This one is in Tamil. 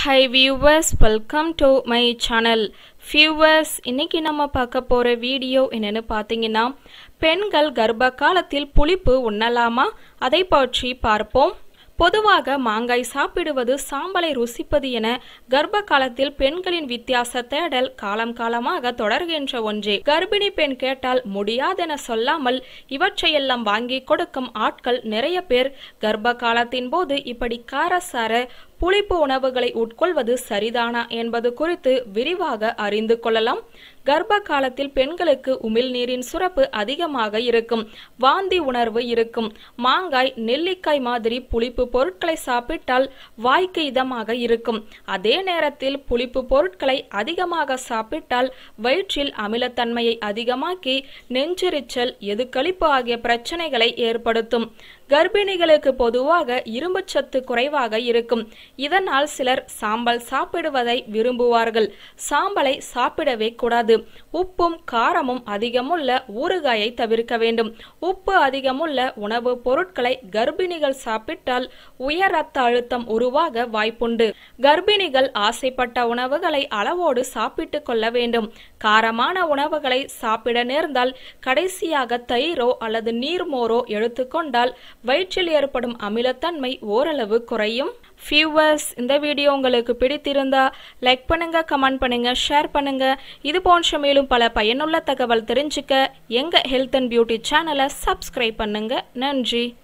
high viewers welcome to my channel viewers இன்னைக்கு நம்ம பார்க்க போகிற வீடியோ என்னன்னு பார்த்தீங்கன்னா பெண்கள் கர்ப்ப காலத்தில் புளிப்பு உண்ணலாமா அதை பற்றி பார்ப்போம் பொதுவாக மாங்காய் சாப்பிடுவது சாம்பலை ருசிப்பது என கர்ப்ப காலத்தில் பெண்களின் வித்தியாச தேடல் காலம் காலமாக தொடர்கின்ற ஒன்றே கர்ப்பிணி பெண் கேட்டால் முடியாதென சொல்லாமல் இவற்றையெல்லாம் வாங்கி கொடுக்கும் ஆட்கள் நிறைய பேர் கர்ப்ப காலத்தின் போது இப்படி காரசார புளிப்பு உணவுகளை உட்கொள்வது சரிதானா என்பது குறித்து விரிவாக அறிந்து கொள்ளலாம் கர்ப்ப காலத்தில் பெண்களுக்கு உமிழ்நீரின் சுரப்பு அதிகமாக இருக்கும் வாந்தி உணர்வு இருக்கும் மாங்காய் நெல்லிக்காய் மாதிரி புளிப்பு பொருட்களை சாப்பிட்டால் வாய்க்கு இதமாக இருக்கும் அதே நேரத்தில் புளிப்பு பொருட்களை அதிகமாக சாப்பிட்டால் வயிற்றில் அமிலத்தன்மையை அதிகமாக்கி நெஞ்செரிச்சல் எதுக்களிப்பு ஆகிய பிரச்சனைகளை ஏற்படுத்தும் கர்ப்பிணிகளுக்கு பொதுவாக இரும்புச்சத்து குறைவாக இருக்கும் இதனால் சிலர் சாம்பல் சாப்பிடுவதை விரும்புவார்கள் சாம்பலை சாப்பிடவே கூடாது உப்பும் காரமும் அதிகமுள்ள ஊறுகாயை தவிர்க்க வேண்டும் உப்பு அதிகமுள்ள உணவுப் பொருட்களை கர்ப்பிணிகள் சாப்பிட்டால் உயர் ரத்த அழுத்தம் உருவாக வாய்ப்புண்டு கர்ப்பிணிகள் ஆசைப்பட்ட உணவுகளை அளவோடு சாப்பிட்டு கொள்ள வேண்டும் காரமான உணவுகளை சாப்பிட நேர்ந்தால் கடைசியாக தயிரோ அல்லது நீர்மோரோ எடுத்துக்கொண்டால் வயிற்றில் ஏற்படும் அமிலத்தன்மை ஓரளவு குறையும் ஃபியூவர்ஸ் இந்த வீடியோ உங்களுக்கு பிடித்திருந்தா லைக் பண்ணுங்க கமெண்ட் பண்ணுங்க ஷேர் பண்ணுங்க இது போன்ற மேலும் பல பயனுள்ள தகவல் தெரிஞ்சுக்க எங்க ஹெல்த் அண்ட் பியூட்டி சேனலை சப்ஸ்கிரைப் பண்ணுங்க நன்றி